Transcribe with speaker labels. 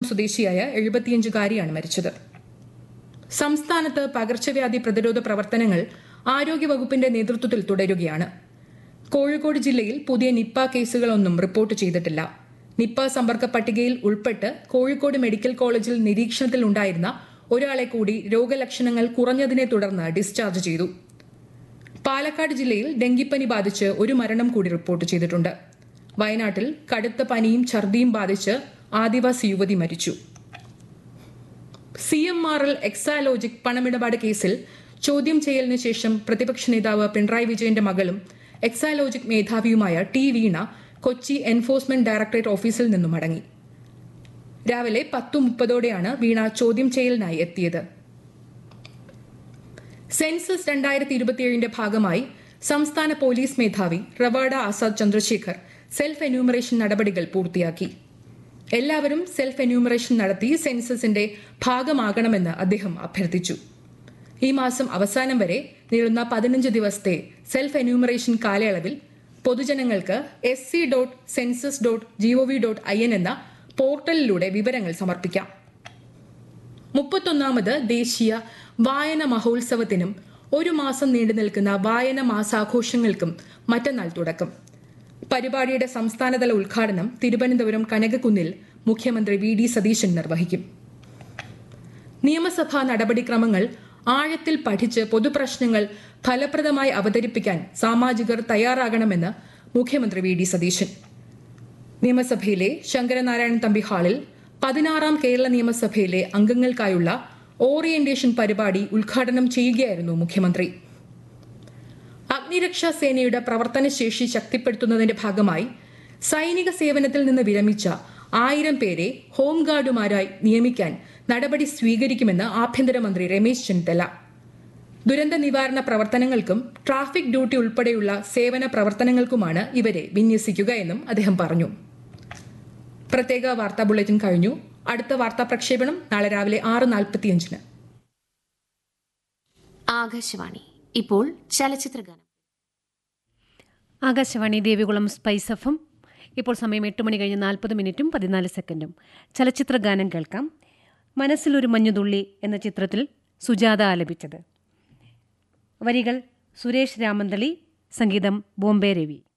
Speaker 1: സ്വദേശിയായ എഴുപത്തിയഞ്ചുകാരിയാണ് മരിച്ചത് സംസ്ഥാനത്ത് പകർച്ചവ്യാധി പ്രതിരോധ പ്രവർത്തനങ്ങൾ ആരോഗ്യവകുപ്പിന്റെ നേതൃത്വത്തിൽ തുടരുകയാണ് കോഴിക്കോട് ജില്ലയിൽ പുതിയ നിപ്പ കേസുകളൊന്നും റിപ്പോർട്ട് ചെയ്തിട്ടില്ല നിപ്പ സമ്പർക്ക പട്ടികയിൽ ഉൾപ്പെട്ട് കോഴിക്കോട് മെഡിക്കൽ കോളേജിൽ നിരീക്ഷണത്തിലുണ്ടായിരുന്ന ഒരാളെ കൂടി രോഗലക്ഷണങ്ങൾ കുറഞ്ഞതിനെ തുടർന്ന് ഡിസ്ചാർജ് ചെയ്തു പാലക്കാട് ജില്ലയിൽ ഡെങ്കിപ്പനി ബാധിച്ച് ഒരു മരണം കൂടി റിപ്പോർട്ട് ചെയ്തിട്ടുണ്ട് വയനാട്ടിൽ കടുത്ത പനിയും ഛർദിയും ബാധിച്ച് ആദിവാസി യുവതി മരിച്ചു C M R L Exalogic പണമിടപാട് കേസിൽ ചോദ്യം ചെയ്യലിന് ശേഷം പ്രതിപക്ഷ നേതാവ് പിണറായി വിജയന്റെ മകളും എക്സാലോജിക് മേധാവിയുമായ T Veena Kochi enforcement directorate ഓഫീസിൽ നിന്നും മടങ്ങി രാവിലെ പത്തു മുപ്പതോടെയാണ് വീണ ചോദ്യം ചെയ്യലിനായി എത്തിയത് സെൻസസ് രണ്ടായിരത്തി ഇരുപത്തിയേഴിന്റെ ഭാഗമായി സംസ്ഥാന പോലീസ് മേധാവി റവാഡ ആസാദ് ചന്ദ്രശേഖർ സെൽഫ് എന്യൂമറേഷൻ നടപടികൾ പൂർത്തിയാക്കി എല്ലാവരും സെൽഫ് എന്യൂമറേഷൻ നടത്തി സെൻസസിന്റെ ഭാഗമാകണമെന്ന് അദ്ദേഹം അഭ്യർത്ഥിച്ചു ഈ മാസം അവസാനം വരെ നീളുന്ന പതിനഞ്ച് ദിവസത്തെ സെൽഫ് എന്യൂമറേഷൻ കാലയളവിൽ പൊതുജനങ്ങൾക്ക് S C dot census dot G O V dot I N എന്ന പോർട്ടലിലൂടെ വിവരങ്ങൾ സമർപ്പിക്കാം മുപ്പത്തൊന്നാമത് ദേശീയ വായന മഹോത്സവത്തിനും ഒരു മാസം നീണ്ടു നിൽക്കുന്ന വായന മാസാഘോഷങ്ങൾക്കും മറ്റന്നാൾ തുടക്കം പരിപാടിയുടെ സംസ്ഥാനതല ഉദ്ഘാടനം തിരുവനന്തപുരം കനകക്കുന്നിൽ മുഖ്യമന്ത്രി വി ഡി സതീശൻ നിർവഹിക്കും നിയമസഭാ നടപടിക്രമങ്ങൾ ആഴത്തിൽ പഠിച്ച് പൊതുപ്രശ്നങ്ങൾ ഫലപ്രദമായി അവതരിപ്പിക്കാൻ സാമാജികർ തയ്യാറാകണമെന്ന് മുഖ്യമന്ത്രി വി ഡി സതീശൻ നിയമസഭയിലെ ശങ്കരനാരായണൻ തമ്പി ഹാളിൽ പതിനാറാം കേരള നിയമസഭയിലെ അംഗങ്ങൾക്കായുള്ള ഓറിയന്റേഷൻ പരിപാടി ഉദ്ഘാടനം ചെയ്യുകയായിരുന്നു മുഖ്യമന്ത്രി അഗ്നിരക്ഷാ സേനയുടെ പ്രവർത്തനശേഷി ശക്തിപ്പെടുത്തുന്നതിന്റെ ഭാഗമായി സൈനിക സേവനത്തിൽ നിന്ന് വിരമിച്ച ആയിരം പേരെ ഹോംഗാർഡുമാരായി നിയമിക്കാൻ നടപടി സ്വീകരിക്കുമെന്ന് ആഭ്യന്തരമന്ത്രി രമേശ് ചെന്നിത്തല ദുരന്ത നിവാരണ പ്രവർത്തനങ്ങൾക്കും ട്രാഫിക് ഡ്യൂട്ടി ഉൾപ്പെടെയുള്ള സേവന പ്രവർത്തനങ്ങൾക്കുമാണ് ഇവരെ വിന്യസിക്കുക എന്നും അദ്ദേഹം പറഞ്ഞു പ്രത്യേക വാർത്താ ബുള്ളറ്റിൻ കഴിഞ്ഞു അടുത്ത വാർത്താ പ്രക്ഷേപണം നാളെ രാവിലെ ആറ് നാൽപ്പത്തിയഞ്ചിന്
Speaker 2: ആകാശവാണി ഇപ്പോൾ ചലച്ചിത്രഗാനം
Speaker 3: ആകാശവാണി ദേവികുളം സ്പൈസ് എഫും ഇപ്പോൾ സമയം എട്ട് മണി കഴിഞ്ഞ് നാൽപ്പത് മിനിറ്റും പതിനാല് സെക്കൻഡും ചലച്ചിത്ര ഗാനം കേൾക്കാം മനസ്സിലൊരു മഞ്ഞുതുള്ളി എന്ന ചിത്രത്തിൽ സുജാത ആലപിച്ചത് വരികൾ സുരേഷ് രാമന്തളി സംഗീതം ബോംബെ രവി